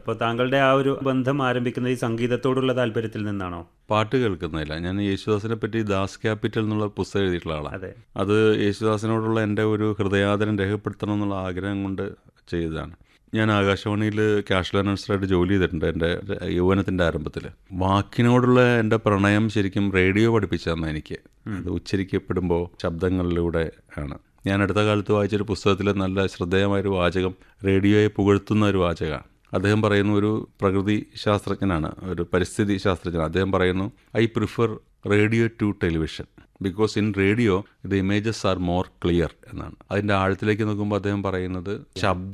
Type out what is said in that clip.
അപ്പോൾ താങ്കളുടെ ആ ഒരു ബന്ധം ആരംഭിക്കുന്നത് ഈ സംഗീതത്തോടുള്ള താല്പര്യത്തിൽ നിന്നാണോ പാട്ട് കേൾക്കുന്നില്ല ഞാൻ യേശുദാസിനെ പറ്റി ദാസ് ക്യാപിറ്റൽ എന്നുള്ള പുസ്തകം എഴുതിയിട്ടുള്ള ആളാണ് അതെ അത് യേശുദാസിനോടുള്ള എൻ്റെ ഒരു ഹൃദയാദരം രേഖപ്പെടുത്തണം എന്നുള്ള ആഗ്രഹം കൊണ്ട് ചെയ്തതാണ് ഞാൻ ആകാശവാണിയിൽ ക്യാഷ് ലേണേഴ്സറായിട്ട് ജോലി ചെയ്തിട്ടുണ്ട് എൻ്റെ യൗവനത്തിൻ്റെ ആരംഭത്തിൽ വാക്കിനോടുള്ള എൻ്റെ പ്രണയം ശരിക്കും റേഡിയോ പഠിപ്പിച്ചു തന്നെ എനിക്ക് അത് ഉച്ചരിക്കപ്പെടുമ്പോൾ ശബ്ദങ്ങളിലൂടെ ആണ് ഞാൻ അടുത്ത കാലത്ത് വായിച്ചൊരു പുസ്തകത്തിൽ നല്ല ശ്രദ്ധേയമായൊരു വാചകം റേഡിയോയെ പുകഴ്ത്തുന്ന ഒരു വാചകമാണ് അദ്ദേഹം പറയുന്ന ഒരു പ്രകൃതി ശാസ്ത്രജ്ഞനാണ് ഒരു പരിസ്ഥിതി ശാസ്ത്രജ്ഞൻ അദ്ദേഹം പറയുന്നു I prefer radio to television because in radio the images are more clear എന്നാണ് അതിൻ്റെ ആഴത്തിലേക്ക് നോക്കുമ്പോൾ അദ്ദേഹം പറയുന്നത് ശബ്ദ